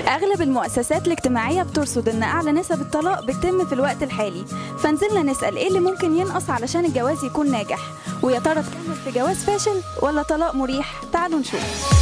أغلب المؤسسات الاجتماعية بترصد إن أعلى نسب الطلاق بتتم في الوقت الحالي فنزلنا نسأل إيه اللي ممكن ينقص علشان الجواز يكون ناجح ويا ترى تكمل في جواز فاشل ولا طلاق مريح تعالوا نشوف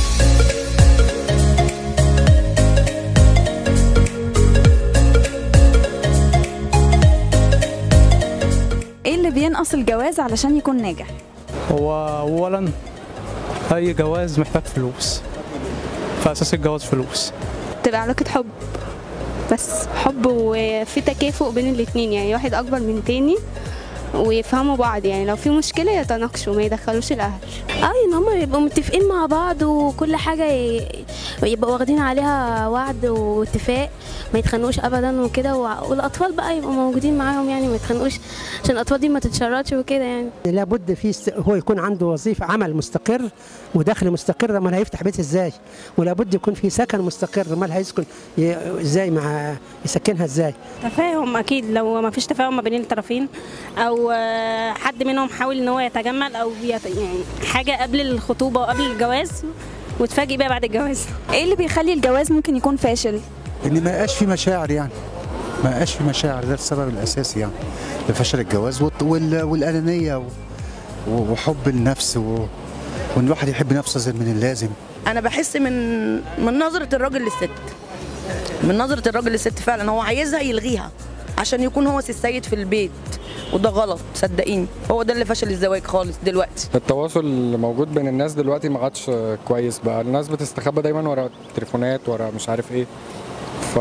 إيه اللي بينقص الجواز علشان يكون ناجح هو اولا اي جواز محتاج فلوس فاساس الجواز فلوس تبقى علاقة حب بس حب وفي تكافؤ بين الاتنين يعني واحد أكبر من تاني ويفهموا بعض يعني لو في مشكلة يتناقشوا ما يدخلوش الأهل اه ان هم يبقوا متفقين مع بعض وكل حاجه ي- يبقوا واخدين عليها وعد واتفاق ما يتخانقوش ابدا وكده وع- والاطفال بقى يبقوا موجودين معاهم يعني ما يتخانقوش عشان الاطفال دي ما تتشردش وكده يعني لابد في است... هو يكون عنده وظيفه عمل مستقر ودخل مستقر امال هيفتح بيت ازاي ولابد يكون في سكن مستقر امال هيسكن ي... ازاي مع يسكنها ازاي تفاهم اكيد لو ما فيش تفاهم ما بين الطرفين او آه، حد منهم حاول ان هو يتجمل او يت... يعني حاجه قبل الخطوبه وقبل الجواز وتفاجئ بقى بعد الجواز إيه اللي بيخلي الجواز ممكن يكون فاشل ان ما يبقاش في مشاعر يعني ما يبقاش في مشاعر ده السبب الاساسي يعني لفشل الجواز والت- وال- والانانيه و- و- وحب النفس و- وان الواحد يحب نفسه زي من اللازم انا بحس من من نظره الراجل للست من نظره الراجل للست فعلا هو عايزها يلغيها عشان يكون هو السيد في البيت وده غلط صدقيني هو ده اللي فشل الزواج خالص دلوقتي التواصل اللي موجود بين الناس دلوقتي ما عادش كويس بقى الناس بتستخبى دايما ورا التليفونات ورا مش عارف ايه ف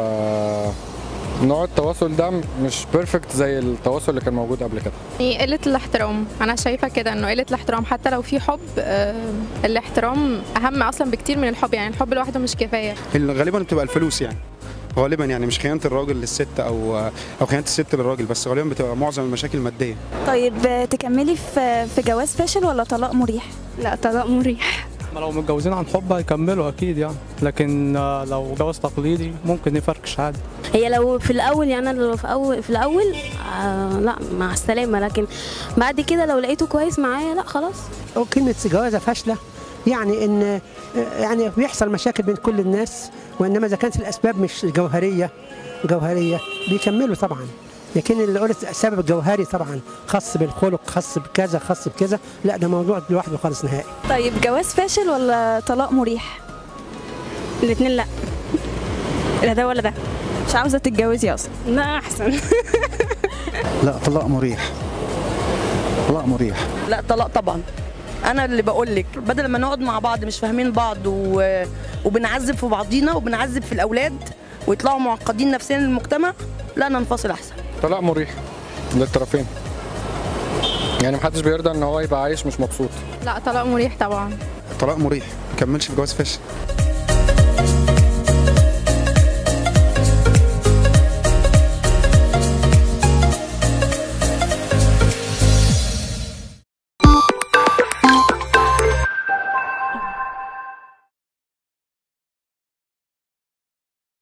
نوع التواصل ده مش بيرفكت زي التواصل اللي كان موجود قبل كده يعني قلة الاحترام أنا شايفة كده إنه قلة الاحترام حتى لو في حب آه، الاحترام أهم أصلا بكتير من الحب يعني الحب لوحده مش كفاية غالبا بتبقى الفلوس يعني غالبا يعني مش خيانه الراجل للست او او خيانه الست للراجل بس غالبا بتبقى معظم المشاكل ماديه طيب آه، تكملي في في جواز فاشل ولا طلاق مريح لا طلاق مريح ما لو متجوزين عن حب هيكملوا اكيد يعني لكن آه، لو جواز تقليدي ممكن يفركش عادي هي لو في الاول يعني أنا لو في اول في الاول آه لا مع السلامه لكن بعد كده لو لقيته كويس معايا لا خلاص وكلمه جوازه فاشله يعني ان يعني بيحصل مشاكل بين كل الناس وانما اذا كانت الاسباب مش جوهريه جوهريه بيكملوا طبعا لكن اللي قلت السبب الجوهري طبعا خاص بالخلق خاص بكذا خاص بكذا لا ده موضوع لوحده خالص نهائي طيب جواز فاشل ولا طلاق مريح الاتنين لا لا ده ولا ده مش عاوزة تتجوزي أصلا لا احسن لا طلاق مريح طلاق مريح لا طلاق طبعا انا اللي بقول لك بدل ما نقعد مع بعض مش فاهمين بعض و... وبنعذب في بعضينا وبنعذب في الاولاد ويطلعوا معقدين نفسيا للمجتمع لا ننفصل احسن طلاق مريح للطرفين يعني محدش بيرضى ان هو يبقى عايش مش مبسوط لا طلاق مريح طبعا طلاق مريح ما كملش في جواز فاشل